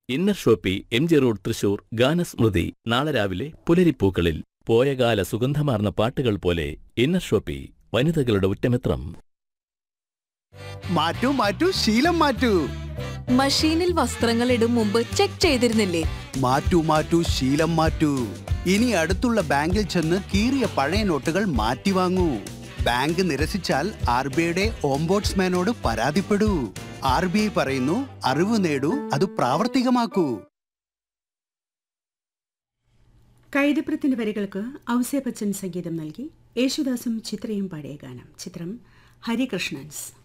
inner shoppe M G road Thrissur ഗാനസ്മൃതി നാളെ രാവിലെ പുലരിപ്പൂക്കളിൽ പോയകാല സുഗന്ധമാർന്ന പാട്ടുകൾ പോലെ ഇന്നർ ഷോപ്പി വനിതകളുടെ ഉറ്റമിത്രം മാറ്റൂ മാറ്റൂ ശീലം മാറ്റൂ മഷീനിൽ വസ്ത്രങ്ങൾ ഇടും മുമ്പ് ചെക്ക് ചെയ്തിരുന്നില്ലേ മാറ്റൂ മാറ്റൂ ശീലം മാറ്റൂ ഇനി അടുത്തുള്ള ബാങ്കിൽ ചെന്ന് കീറിയ പഴയ നോട്ടുകൾ മാറ്റി വാങ്ങൂ ബാങ്ക് നിരസിച്ചാൽ ആർ ബി ഐയുടെ ഓംബോട്സ്മാനോട് പരാതിപ്പെടൂ ആർ ബി ഐ പറയുന്നു അറിവ് നേടൂ അത് പ്രാവർത്തികമാക്കൂ കൈതപ്രത്തിന്റെ വരികൾക്ക് ഔസേപ്പച്ചൻ സംഗീതം നൽകി യേശുദാസും ചിത്രയും പാടിയ ഗാനം ചിത്രം ഹരികൃഷ്ണൻസ്